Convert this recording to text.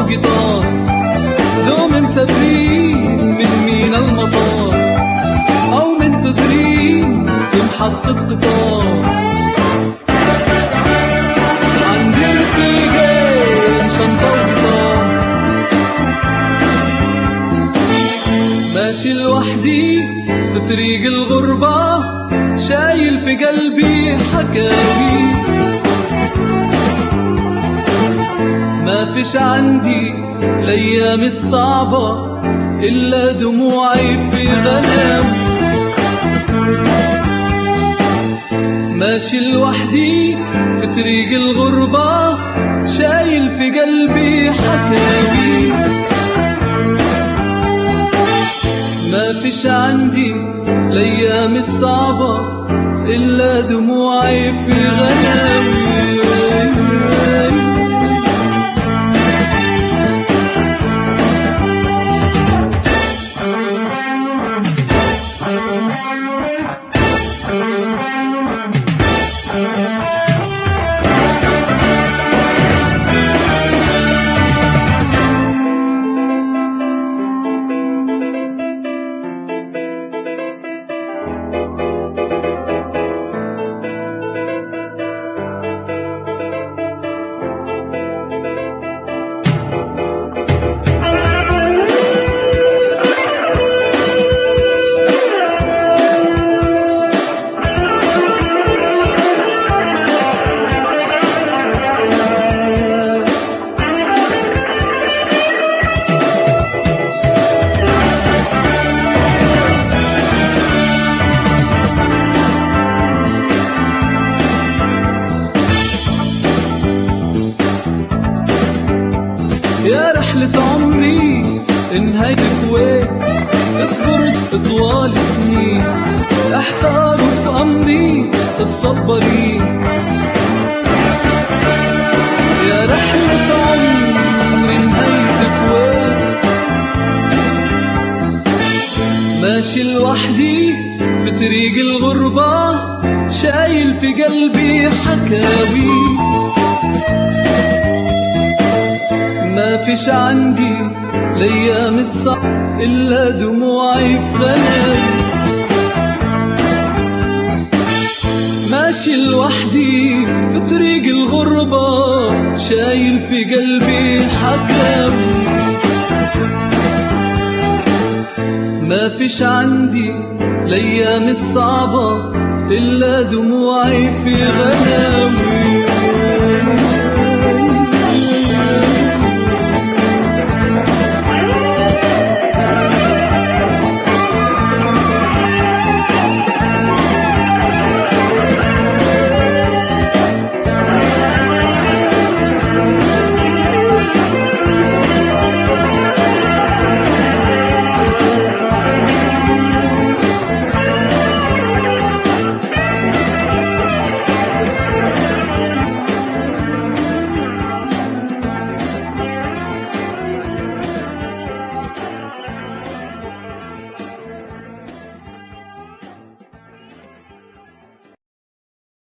وجيتار دوم مسافرين من مينا المطار أو منتظرين في محطة قطار عندي رفيقين شنطة وجيتار ماشي لوحدي في طريق الغربة شايل في قلبي حكاوي ما فيش عندي الأيام الصعبة إلا دموعي في غنام ماشي لوحدي في طريق الغربة شايل في قلبي حكاوي ما فيش عندي الأيام الصعبة إلا دموعي في غناوي يا رحلة عمري انهيتك وين اصبرت طوال سنين احتاروا في امري الصبرين يا رحلة عمري انهيتك وين ماشي لوحدي في طريق الغربة شايل في قلبي حكاوي ما فيش عندي الايام الصعب الا دموعي في غناوي ماشي لوحدي في طريق الغربة شايل في قلبي حكاوي ما فيش عندي الايام الصعبة الا دموعي في غناوي